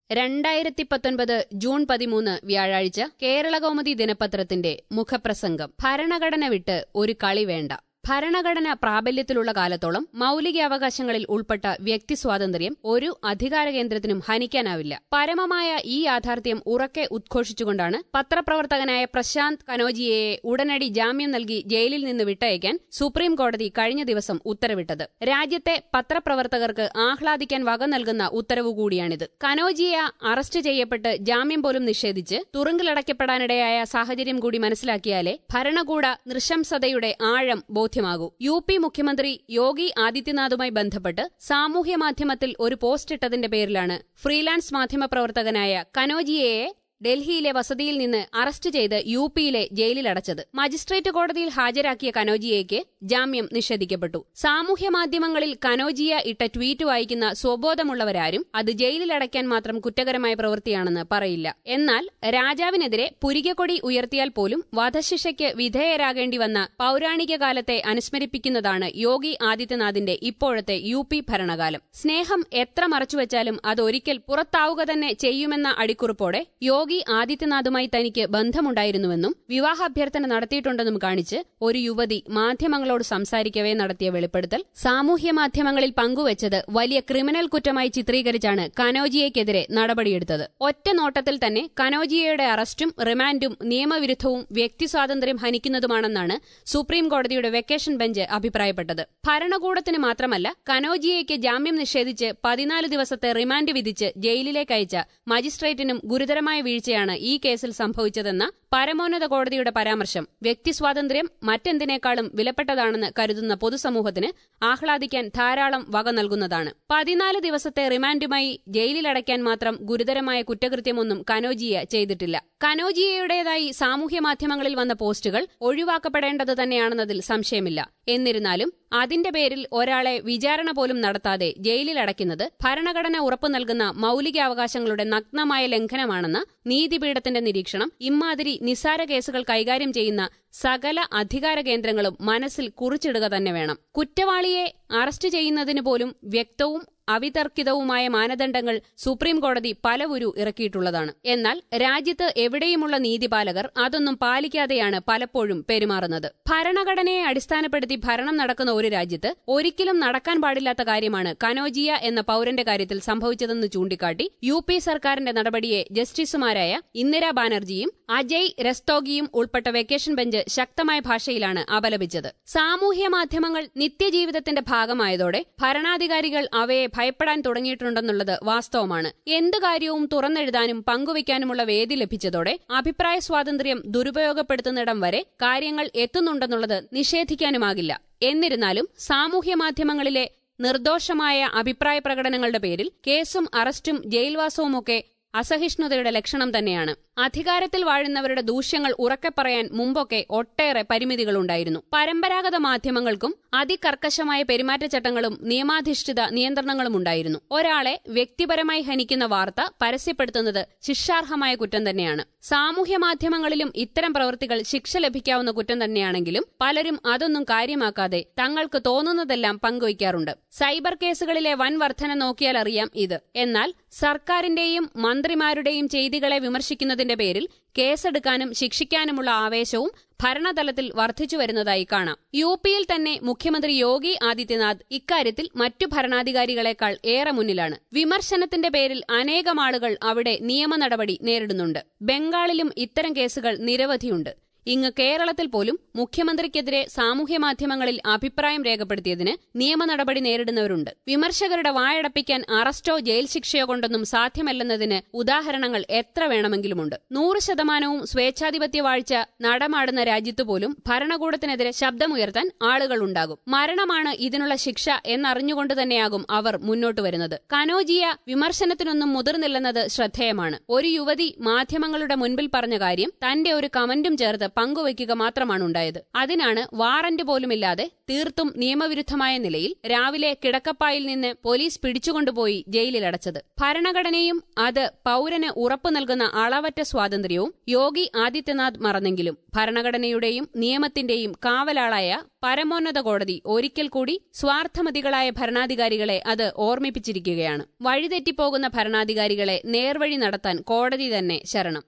രണ്ടായിരത്തി പത്തൊൻപത് ജൂൺ പതിമൂന്ന് വ്യാഴാഴ്ച കേരളകൗമുദി ദിനപത്രത്തിന്റെ മുഖപ്രസംഗം ഭരണഘടന വിട്ട് ഒരു കളി വേണ്ട ഭരണഘടന പ്രാബല്യത്തിലുള്ള കാലത്തോളം മൌലിക അവകാശങ്ങളിൽ ഉൾപ്പെട്ട വ്യക്തി സ്വാതന്ത്ര്യം ഒരു അധികാര കേന്ദ്രത്തിനും ഹനിക്കാനാവില്ല പരമമായ ഈ യാഥാർത്ഥ്യം ഉറക്കെ ഉദ്ഘോഷിച്ചുകൊണ്ടാണ് പത്രപ്രവർത്തകനായ പ്രശാന്ത് കനോജിയയെ ഉടനടി ജാമ്യം നൽകി ജയിലിൽ നിന്ന് വിട്ടയക്കാൻ സുപ്രീം കോടതി കഴിഞ്ഞ ദിവസം ഉത്തരവിട്ടത് രാജ്യത്തെ പത്രപ്രവർത്തകർക്ക് ആഹ്ലാദിക്കാൻ വക നൽകുന്ന ഉത്തരവ് കൂടിയാണിത് കനോജിയ അറസ്റ്റ് ചെയ്യപ്പെട്ട് ജാമ്യം പോലും നിഷേധിച്ച് തുറുങ്കിലടയ്ക്കപ്പെടാനിടയായ സാഹചര്യം കൂടി മനസ്സിലാക്കിയാലേ ഭരണകൂട നൃശംസതയുടെ ആഴം ബോധ്യമാകൂ യു പി മുഖ്യമന്ത്രി യോഗി ആദിത്യനാഥുമായി ബന്ധപ്പെട്ട് സാമൂഹ്യ മാധ്യമത്തിൽ ഒരു പോസ്റ്റ് ഇട്ടതിന്റെ പേരിലാണ് ഫ്രീലാൻസ് മാധ്യമപ്രവർത്തകനായ കനോജിയയെ ഡൽഹിയിലെ വസതിയിൽ നിന്ന് അറസ്റ്റ് ചെയ്ത് യു പിയിലെ ജയിലിലടച്ചത് മജിസ്ട്രേറ്റ് കോടതിയിൽ ഹാജരാക്കിയ കനോജിയയ്ക്ക് ജാമ്യം നിഷേധിക്കപ്പെട്ടു സാമൂഹ്യ മാധ്യമങ്ങളിൽ കനോജിയ ഇട്ട ട്വീറ്റ് വായിക്കുന്ന സ്വബോധമുള്ളവരാരും അത് ജയിലിലടയ്ക്കാൻ മാത്രം കുറ്റകരമായ പ്രവൃത്തിയാണെന്ന് പറയില്ല എന്നാൽ രാജാവിനെതിരെ പുരികക്കൊടി ഉയർത്തിയാൽ പോലും വധശിക്ഷയ്ക്ക് വിധേയരാകേണ്ടി വന്ന പൌരാണിക കാലത്തെ അനുസ്മരിപ്പിക്കുന്നതാണ് യോഗി ആദിത്യനാഥിന്റെ ഇപ്പോഴത്തെ യു പി ഭരണകാലം സ്നേഹം എത്ര മറച്ചുവെച്ചാലും അതൊരിക്കൽ പുറത്താവുക തന്നെ ചെയ്യുമെന്ന അടിക്കുറിപ്പോടെ യോഗി ആദിത്യനാഥുമായി തനിക്ക് ബന്ധമുണ്ടായിരുന്നുവെന്നും വിവാഹാഭ്യർത്ഥന നടത്തിയിട്ടുണ്ടെന്നും കാണിച്ച് ഒരു യുവതി മാധ്യമങ്ങളോട് സംസാരിക്കവേ നടത്തിയ വെളിപ്പെടുത്തൽ സാമൂഹ്യ മാധ്യമങ്ങളിൽ പങ്കുവച്ചത് വലിയ ക്രിമിനൽ കുറ്റമായി ചിത്രീകരിച്ചാണ് കനോജിയയ്ക്കെതിരെ നടപടിയെടുത്തത് ഒറ്റ നോട്ടത്തിൽ തന്നെ കനോജിയയുടെ അറസ്റ്റും റിമാൻഡും നിയമവിരുദ്ധവും വ്യക്തിസ്വാതന്ത്ര്യം ഹനിക്കുന്നതുമാണെന്നാണ് സുപ്രീം കോടതിയുടെ വെക്കേഷൻ ബെഞ്ച് അഭിപ്രായപ്പെട്ടത് ഭരണകൂടത്തിന് മാത്രമല്ല കനോജിയയ്ക്ക് ജാമ്യം നിഷേധിച്ച് പതിനാല് ദിവസത്തെ റിമാൻഡ് വിധിച്ച് ജയിലിലേക്ക് അയച്ച മജിസ്ട്രേറ്റിനും ഗുരുതരമായ വീഴ്ചയാണ് ഈ കേസിൽ സംഭവിച്ചതെന്ന പരമോന്നത കോടതിയുടെ പരാമർശം വ്യക്തിസ്വാതന്ത്ര്യം മറ്റെന്തിനേക്കാളും വിലപ്പെട്ടതാണെന്ന് കരുതുന്ന പൊതുസമൂഹത്തിന് ആഹ്ലാദിക്കാൻ ധാരാളം വക നൽകുന്നതാണ് പതിനാല് ദിവസത്തെ റിമാൻഡുമായി ജയിലിലടയ്ക്കാൻ മാത്രം ഗുരുതരമായ കുറ്റകൃത്യമൊന്നും കനോജിയ ചെയ്തിട്ടില്ല കനോജിയയുടേതായി സാമൂഹ്യ മാധ്യമങ്ങളിൽ വന്ന പോസ്റ്റുകൾ ഒഴിവാക്കപ്പെടേണ്ടത് തന്നെയാണെന്നതിൽ സംശയമില്ല എന്നിരുന്നാലും അതിന്റെ പേരിൽ ഒരാളെ വിചാരണ പോലും നടത്താതെ ജയിലിലടയ്ക്കുന്നത് ഭരണഘടന ഉറപ്പു നൽകുന്ന മൌലികാവകാശങ്ങളുടെ നഗ്നമായ ലംഘനമാണെന്ന നീതിപീഠത്തിന്റെ നിരീക്ഷണം ഇമ്മാതിരി നിസ്സാര കേസുകൾ കൈകാര്യം ചെയ്യുന്ന സകല അധികാര കേന്ദ്രങ്ങളും മനസ്സിൽ കുറിച്ചിടുക തന്നെ വേണം കുറ്റവാളിയെ അറസ്റ്റ് ചെയ്യുന്നതിന് പോലും വ്യക്തവും അവിതർക്കിതവുമായ മാനദണ്ഡങ്ങൾ സുപ്രീം കോടതി പലവുരു ഇറക്കിയിട്ടുള്ളതാണ് എന്നാൽ രാജ്യത്ത് എവിടെയുമുള്ള നീതിപാലകർ അതൊന്നും പാലിക്കാതെയാണ് പലപ്പോഴും പെരുമാറുന്നത് ഭരണഘടനയെ അടിസ്ഥാനപ്പെടുത്തി ഭരണം നടക്കുന്ന ഒരു രാജ്യത്ത് ഒരിക്കലും നടക്കാൻ പാടില്ലാത്ത കാര്യമാണ് കനോജിയ എന്ന പൌരന്റെ കാര്യത്തിൽ സംഭവിച്ചതെന്ന് ചൂണ്ടിക്കാട്ടി യു പി സർക്കാരിന്റെ നടപടിയെ ജസ്റ്റിസുമാരായ ഇന്ദിരാ ബാനർജിയും അജയ് രസ്തോഗിയും ഉൾപ്പെട്ട വെക്കേഷൻ ബെഞ്ച് ശക്തമായ ഭാഷയിലാണ് അപലപിച്ചത് സാമൂഹ്യ മാധ്യമങ്ങൾ നിത്യജീവിതത്തിന്റെ ഭാഗമായതോടെ ഭരണാധികാരികൾ അവയെ ഭയപ്പെടാൻ തുടങ്ങിയിട്ടുണ്ടെന്നുള്ളത് വാസ്തവമാണ് എന്ത് കാര്യവും തുറന്നെഴുതാനും പങ്കുവയ്ക്കാനുമുള്ള വേദി ലഭിച്ചതോടെ അഭിപ്രായ സ്വാതന്ത്ര്യം ദുരുപയോഗപ്പെടുത്തുന്നിടം വരെ കാര്യങ്ങൾ എത്തുന്നുണ്ടെന്നുള്ളത് നിഷേധിക്കാനുമാകില്ല എന്നിരുന്നാലും സാമൂഹ്യ മാധ്യമങ്ങളിലെ നിർദോഷമായ അഭിപ്രായ പ്രകടനങ്ങളുടെ പേരിൽ കേസും അറസ്റ്റും ജയിൽവാസവുമൊക്കെ അസഹിഷ്ണുതയുടെ ലക്ഷണം തന്നെയാണ് അധികാരത്തിൽ വാഴുന്നവരുടെ ദൂഷ്യങ്ങൾ ഉറക്കെ പറയാൻ മുമ്പൊക്കെ ഒട്ടേറെ പരിമിതികളുണ്ടായിരുന്നു പരമ്പരാഗത മാധ്യമങ്ങൾക്കും അതികർക്കശമായ പെരുമാറ്റച്ചട്ടങ്ങളും നിയമാധിഷ്ഠിത നിയന്ത്രണങ്ങളും ഉണ്ടായിരുന്നു ഒരാളെ വ്യക്തിപരമായി ഹനിക്കുന്ന വാർത്ത പരസ്യപ്പെടുത്തുന്നത് ശിക്ഷാർഹമായ കുറ്റം തന്നെയാണ് സാമൂഹ്യ മാധ്യമങ്ങളിലും ഇത്തരം പ്രവൃത്തികൾ ശിക്ഷ ലഭിക്കാവുന്ന കുറ്റം തന്നെയാണെങ്കിലും പലരും അതൊന്നും കാര്യമാക്കാതെ തങ്ങൾക്ക് തോന്നുന്നതെല്ലാം പങ്കുവയ്ക്കാറുണ്ട് സൈബർ കേസുകളിലെ വൻ വർധന നോക്കിയാൽ അറിയാം ഇത് എന്നാൽ സർക്കാരിന്റെയും മന്ത്രിമാരുടെയും ചെയ്തികളെ വിമർശിക്കുന്നതിന്റെ പേരിൽ കേസെടുക്കാനും ശിക്ഷിക്കാനുമുള്ള ആവേശവും ഭരണതലത്തിൽ വർദ്ധിച്ചു വരുന്നതായി കാണാം യു പിയിൽ തന്നെ മുഖ്യമന്ത്രി യോഗി ആദിത്യനാഥ് ഇക്കാര്യത്തിൽ മറ്റു ഭരണാധികാരികളെക്കാൾ ഏറെ മുന്നിലാണ് വിമർശനത്തിന്റെ പേരിൽ അനേകം ആളുകൾ അവിടെ നിയമ നടപടി നേരിടുന്നുണ്ട് ബംഗാളിലും ഇത്തരം കേസുകൾ നിരവധിയുണ്ട് ഇങ്ങ് കേരളത്തിൽ പോലും മുഖ്യമന്ത്രിക്കെതിരെ സാമൂഹ്യ മാധ്യമങ്ങളിൽ അഭിപ്രായം രേഖപ്പെടുത്തിയതിന് നിയമ നടപടി നേരിടുന്നവരുണ്ട് വിമർശകരുടെ വായടപ്പിക്കാൻ അറസ്റ്റോ ജയിൽ ശിക്ഷയോ കൊണ്ടൊന്നും സാധ്യമല്ലെന്നതിന് ഉദാഹരണങ്ങൾ എത്ര വേണമെങ്കിലുമുണ്ട് നൂറ് ശതമാനവും സ്വേച്ഛാധിപത്യ വാഴ്ച നടമാടുന്ന രാജ്യത്തു പോലും ഭരണകൂടത്തിനെതിരെ ശബ്ദമുയർത്താൻ ആളുകളുണ്ടാകും മരണമാണ് ഇതിനുള്ള ശിക്ഷ എന്നറിഞ്ഞുകൊണ്ട് തന്നെയാകും അവർ മുന്നോട്ട് വരുന്നത് കനോജിയ വിമർശനത്തിനൊന്നും മുതിർന്നില്ലെന്നത് ശ്രദ്ധേയമാണ് ഒരു യുവതി മാധ്യമങ്ങളുടെ മുൻപിൽ പറഞ്ഞ കാര്യം തന്റെ ഒരു കമന്റും ചേർത്ത് പങ്കുവയ്ക്കുക മാത്രമാണ് ഉണ്ടായത് അതിനാണ് വാറന്റ് പോലുമില്ലാതെ തീർത്തും നിയമവിരുദ്ധമായ നിലയിൽ രാവിലെ കിടക്കപ്പായിൽ നിന്ന് പോലീസ് പിടിച്ചുകൊണ്ടുപോയി ജയിലിലടച്ചത് ഭരണഘടനയും അത് പൌരന് ഉറപ്പു നൽകുന്ന അളവറ്റ സ്വാതന്ത്ര്യവും യോഗി ആദിത്യനാഥ് മറന്നെങ്കിലും ഭരണഘടനയുടെയും നിയമത്തിന്റെയും കാവലാളായ പരമോന്നത കോടതി ഒരിക്കൽ കൂടി സ്വാർത്ഥമതികളായ ഭരണാധികാരികളെ അത് ഓർമ്മിപ്പിച്ചിരിക്കുകയാണ് വഴിതെറ്റിപ്പോകുന്ന ഭരണാധികാരികളെ നേർവഴി നടത്താൻ കോടതി തന്നെ ശരണം